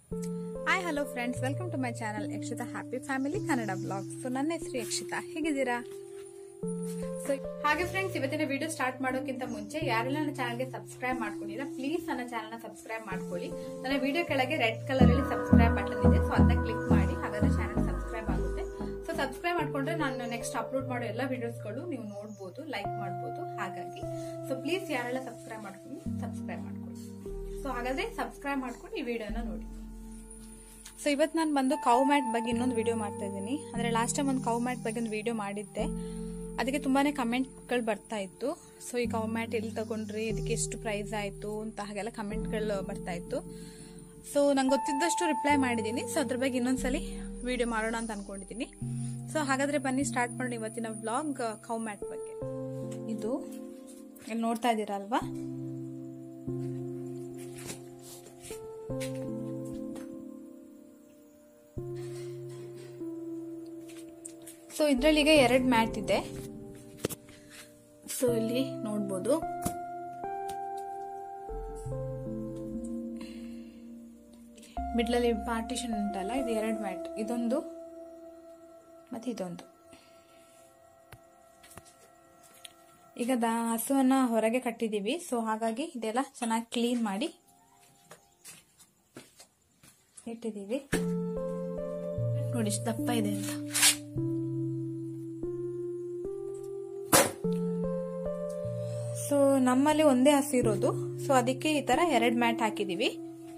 hi hello friends welcome to my channel Yakshitha happy family Kannada blog so ನನ್ನ ಹೆಸರು ಯಕ್ಷಿತಾ ಹೇಗಿದ್ದೀರಾ so ಹಾಗೆ ಫ್ರೆಂಡ್ಸ್ ಇವತ್ತಿನ ವಿಡಿಯೋ ಸ್ಟಾರ್ಟ್ ಮಾಡೋಕ್ಕಿಂತ ಮುಂಚೆ ಯಾರೆಲ್ಲ ನನ್ನ ಚಾನಲ್ಗೆ ಸಬ್ಸ್ಕ್ರೈಬ್ ಮಾಡ್ಕೊಂಡಿಲ್ಲ ಪ್ಲೀಸ್ ನನ್ನ ಚಾನಲ್ನ ಸಬ್ಸ್ಕ್ರೈಬ್ ಮಾಡ್ಕೊಳ್ಳಿ ನನ್ನ ವಿಡಿಯೋ ಕೆಳಗೆ ರೆಡ್ ಕಲರ್ ಅಲ್ಲಿ ಸಬ್ಸ್ಕ್ರೈಬ್ ಬಟನ್ ಇದೆ ಸೊ ಅದನ್ನ ಕ್ಲಿಕ್ ಮಾಡಿ ಹಾಗಾದ್ರೆ ಚಾನಲ್ ಸಬ್ಸ್ಕ್ರೈಬ್ ಆಗುತ್ತೆ ಸೊ ಸಬ್ಸ್ಕ್ರೈಬ್ ಮಾಡ್ಕೊಂಡ್ರೆ ನಾನು ನೆಕ್ಸ್ಟ್ ಅಪ್ಲೋಡ್ ಮಾಡೋ ಎಲ್ಲ ವಿಡಿಯೋಸ್ಗಳು ನೀವು ನೋಡ್ಬೋದು ಲೈಕ್ ಮಾಡ್ಬೋದು ಹಾಗಾಗಿ ಸೊ ಪ್ಲೀಸ್ ಯಾರೆಲ್ಲ ಸಬ್ಸ್ಕ್ರೈಬ್ ಮಾಡ್ಕೊಂಡು ಸಬ್ಸ್ಕ್ರೈಬ್ ಮಾಡ್ಕೊಳ್ಳಿ ಸೊ ಹಾಗಾದ್ರೆ ಸಬ್ಸ್ಕ್ರೈಬ್ ಮಾಡ್ಕೊಂಡು ಈ ವಿಡಿಯೋನ ನೋಡಿ ಸೊ ಇವತ್ತು ನಾನು ಬಂದು ಕೌ ಮ್ಯಾಟ್ ಬಗ್ಗೆ ಇನ್ನೊಂದು ವಿಡಿಯೋ ಮಾಡ್ತಾ ಇದ್ದೀನಿ ಅಂದರೆ ಲಾಸ್ಟ್ ಟೈಮ್ ಒಂದು ಕೌ ಮ್ಯಾಟ್ ಬಗ್ಗೆ ಒಂದು ವಿಡಿಯೋ ಮಾಡಿದ್ದೆ ಅದಕ್ಕೆ ತುಂಬಾನೇ ಕಮೆಂಟ್ಗಳು ಬರ್ತಾ ಇತ್ತು ಸೊ ಈ ಕೌ ಮ್ಯಾಟ್ ಎಲ್ಲಿ ತಗೊಂಡ್ರಿ ಇದಕ್ಕೆ ಎಷ್ಟು ಪ್ರೈಸ್ ಆಯಿತು ಅಂತ ಹಾಗೆಲ್ಲ ಕಮೆಂಟ್ಗಳು ಬರ್ತಾ ಇತ್ತು ಸೊ ನಂಗೆ ಗೊತ್ತಿದ್ದಷ್ಟು ರಿಪ್ಲೈ ಮಾಡಿದ್ದೀನಿ ಸೊ ಅದ್ರ ಬಗ್ಗೆ ಇನ್ನೊಂದ್ಸಲಿ ವಿಡಿಯೋ ಮಾಡೋಣ ಅಂತ ಅನ್ಕೊಂಡಿದ್ದೀನಿ ಸೊ ಹಾಗಾದ್ರೆ ಬನ್ನಿ ಸ್ಟಾರ್ಟ್ ಮಾಡೋಣ ಇವತ್ತಿನ ವ್ಲಾಗ್ ಕೌ ಮ್ಯಾಟ್ ಬಗ್ಗೆ ಇದು ಇಲ್ಲಿ ನೋಡ್ತಾ ಇದ್ದೀರಾ ಅಲ್ವಾ ಸೊ ಇದರಲ್ಲಿ ಈಗ ಎರಡು ಮ್ಯಾಟ್ ಇದೆ ಸೊ ಇಲ್ಲಿ ನೋಡ್ಬೋದು ಮಿಡ್ಲಲ್ಲಿ ಪಾರ್ಟಿಷನ್ ಉಂಟಲ್ಲ ಇದು ಎರಡು ಮ್ಯಾಟ್ ಇದೊಂದು ಮತ್ತೆ ಇದೊಂದು ಈಗ ದಾ ಹಸುವನ್ನ ಹೊರಗೆ ಕಟ್ಟಿದೀವಿ ಸೊ ಹಾಗಾಗಿ ಇದೆಲ್ಲ ಚೆನ್ನಾಗಿ ಕ್ಲೀನ್ ಮಾಡಿ ಇಟ್ಟಿದ್ದೀವಿ ನೋಡಿ ಇಷ್ಟು ದಪ್ಪ ಇದೆ ಅಂತ ಸೊ ನಮ್ಮಲ್ಲಿ ಒಂದೇ ಹಸು ಇರೋದು ಸೊ ಅದಕ್ಕೆ ಈ ತರ ಎರಡ್ ಮ್ಯಾಟ್ ಹಾಕಿದೀವಿ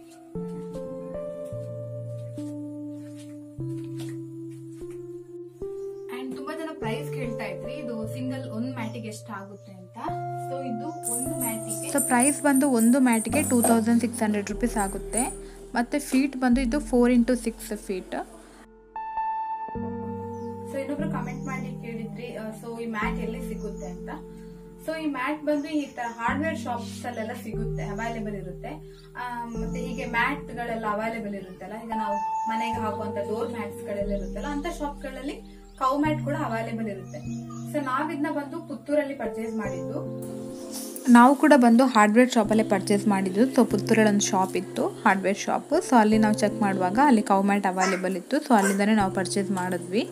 ಅಂಡ್ ತುಂಬಾ ಜನ ಪ್ರೈಸ್ ಕೇಳ್ತಾ ಇದ್ರಿ ಇದು ಸಿಂಗಲ್ ಒಂದು ಮ್ಯಾಟಿಗೆ ಎಷ್ಟು ಆಗುತ್ತೆ ಅಂತ ಸೊ ಇದು ಒಂದು ಮ್ಯಾಟಿಗೆ ಸೊ ಪ್ರೈಸ್ ಬಂದು ಒಂದು ಮ್ಯಾಟಿಗೆ two thousand six hundred rupees ಆಗುತ್ತೆ ಮತ್ತೆ ಫೀಟ್ ಬಂದು ಇದು four into six feet so ಇನ್ನೊಬ್ರು ಕಮೆಂಟ್ ಮಾಡಿ ಕೇಳಿದ್ರಿ ಸೊ ಈ ಮ್ಯಾಟ್ ಎಲ್ಲಿ ಸಿಗುತ್ತೆ ಅಂತ ಸೊ ಈ ಮ್ಯಾಟ್ ಬಂದು ಈ ತರ ಹಾರ್ಡ್ವೇರ್ ಶಾಪ್ಸ್ ಅಲ್ಲೆಲ್ಲ ಸಿಗುತ್ತೆ ಅವೈಲೇಬಲ್ ಇರುತ್ತೆ ಆ, ಮತ್ತೆ ಹೀಗೆ ಮ್ಯಾಟ್ ಗಳೆಲ್ಲ ಅವೈಲೇಬಲ್ ಇರುತ್ತಲ್ಲ ಈಗ ನಾವು ಮನೆಗೆ ಹಾಕುವಂತ ಡೋರ್ ಮ್ಯಾಟ್ಸ್ ಗಳೆಲ್ಲ ಇರುತ್ತಲ್ಲ ಅಂತ ಶಾಪ್ ಗಳಲ್ಲಿ ಕೌ ಮ್ಯಾಟ್ ಕೂಡ ಅವೈಲೇಬಲ್ ಇರುತ್ತೆ ಸೊ ನಾವಿದ್ನ ಬಂದು ಪುತ್ತೂರಲ್ಲಿ ಪರ್ಚೇಸ್ ಮಾಡಿದ್ದು ನಾವು ಕೂಡ ಬಂದು ಹಾರ್ಡ್ವೇರ್ ಶಾಪಲ್ಲೇ ಪರ್ಚೇಸ್ ಮಾಡಿದ್ದು ಸೊ ಪುತ್ತೂರಲ್ಲಿ ಒಂದು ಶಾಪ್ ಇತ್ತು ಹಾರ್ಡ್ವೇರ್ ಶಾಪ್ ಸೊ ಅಲ್ಲಿ ನಾವು ಚೆಕ್ ಮಾಡುವಾಗ ಅಲ್ಲಿ ಕೌ ಮ್ಯಾಟ್ ಅವೈಲೇಬಲ್ ಇತ್ತು ಸೊ ಅಲ್ಲಿಂದನೇ ನಾವು ಪರ್ಚೇಸ್ ಮಾಡಿದ್ವಿ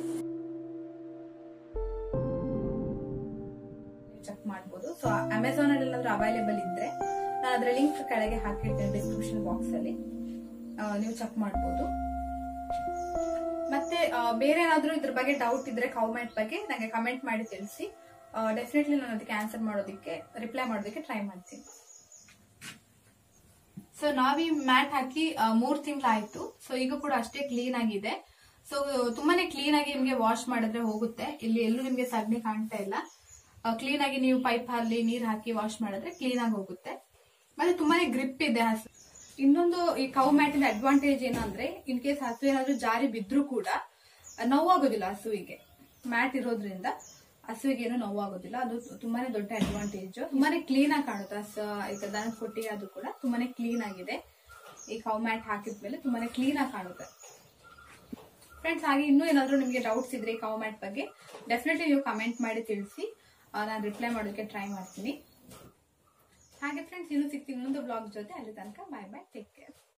ಚೆಕ್ ಮಾಡ್ಬೋದು ಸೊ ಅಮೆಝಾನ್ ಅಲ್ಲಿ ಏನಾದ್ರು ಅವೈಲೇಬಲ್ ಇದ್ರೆ ನಾನು ಅದರ ಲಿಂಕ್ ಕೆಳಗೆ ಹಾಕಿರ್ತೇನೆ ಡಿಸ್ಕ್ರಿಪ್ಷನ್ ಬಾಕ್ಸ್ ಅಲ್ಲಿ ಆ, ನೀವು ಚೆಕ್ ಮಾಡ್ಬೋದು ಮತ್ತೆ ಆ, ಬೇರೆ ಏನಾದ್ರೂ ಇದ್ರ ಬಗ್ಗೆ ಡೌಟ್ ಇದ್ರೆ ಕೌಮೆಂಟ್ ಬಗ್ಗೆ ನನಗೆ ಕಮೆಂಟ್ ಮಾಡಿ ತಿಳಿಸಿ ಡೆಫಿನೆಟ್ಲಿ ನಾನು ಅದಕ್ಕೆ ಆನ್ಸರ್ ಮಾಡೋದಕ್ಕೆ ರಿಪ್ಲೈ ಮಾಡೋದಕ್ಕೆ ಟ್ರೈ ಮಾಡ್ತೀನಿ ಸೊ ನಾವ್ ಈ ಮ್ಯಾಟ್ ಹಾಕಿ ಆ, ಮೂರ್ ತಿಂಗಳಾಯ್ತು ಸೊ ಈಗ ಕೂಡ ಅಷ್ಟೇ ಕ್ಲೀನ್ ಆಗಿದೆ ಸೊ ತುಂಬಾನೇ ಕ್ಲೀನ್ ಆಗಿ ನಿಮ್ಗೆ ವಾಶ್ ಮಾಡಿದ್ರೆ ಹೋಗುತ್ತೆ ಇಲ್ಲಿ ಎಲ್ಲೂ ನಿಮ್ಗೆ ಸಗಣಿ ಕಾಣ್ತಾ ಇಲ್ಲ ಕ್ಲೀನ್ ಆಗಿ ನೀವು ಪೈಪ್ ಅಲ್ಲಿ ನೀರ್ ಹಾಕಿ ವಾಶ್ ಮಾಡಿದ್ರೆ ಕ್ಲೀನ್ ಆಗಿ ಹೋಗುತ್ತೆ ಮತ್ತೆ ತುಂಬಾನೇ ಗ್ರಿಪ್ ಇದೆ ಹಸು ಇನ್ನೊಂದು ಈ ಕೌ ಮ್ಯಾಟಿನ ಅಡ್ವಾಂಟೇಜ್ ಏನಂದ್ರೆ ಇನ್ ಕೇಸ್ ಹಸು ಏನಾದ್ರೂ ಜಾರಿ ಬಿದ್ರೂ ಕೂಡ ನೋವಾಗೋದಿಲ್ಲ ಹಸುವಿಗೆ ಮ್ಯಾಟ್ ಇರೋದ್ರಿಂದ ಹಸುವಿಗೆ ಏನು ನೋವಾಗೋದಿಲ್ಲ ಅದು ತುಂಬಾನೇ ದೊಡ್ಡ ಅಡ್ವಾಂಟೇಜ್ ತುಂಬಾನೇ ಕ್ಲೀನ್ ಆಗಿ ಕಾಣುತ್ತೆ ಹಸು ಈಗ ದನದ ಕೊಟ್ಟಿ ಅದು ಕೂಡ ತುಂಬಾನೇ ಕ್ಲೀನ್ ಆಗಿದೆ ಈ ಕೌ ಮ್ಯಾಟ್ ಹಾಕಿದ್ಮೇಲೆ ತುಂಬಾನೇ ಕ್ಲೀನ್ ಆಗಿ ಕಾಣುತ್ತೆ ಫ್ರೆಂಡ್ಸ್ ಹಾಗೆ ಇನ್ನೂ ಏನಾದ್ರೂ ನಿಮಗೆ ಡೌಟ್ಸ್ ಇದ್ರೆ ಈ ಕೌ ಮ್ಯಾಟ್ ಬಗ್ಗೆ ಡೆಫಿನೆಟ್ಲಿ ನೀವು ಕಮೆಂಟ್ ಮಾಡಿ ತಿಳಿಸಿ ನಾನು ರಿಪ್ಲೈ ಮಾಡೋದಕ್ಕೆ ಟ್ರೈ ಮಾಡ್ತೀನಿ ಹಾಗೆ ಫ್ರೆಂಡ್ಸ್ ಇನ್ನು ಸಿಗ್ತೀನಿ ಇನ್ನೊಂದು ಬ್ಲಾಗ್ ಜೊತೆ ಅಲ್ಲಿ ತನಕ ಬಾಯ್ ಬಾಯ್ ಟೇಕ್ ಕೇರ್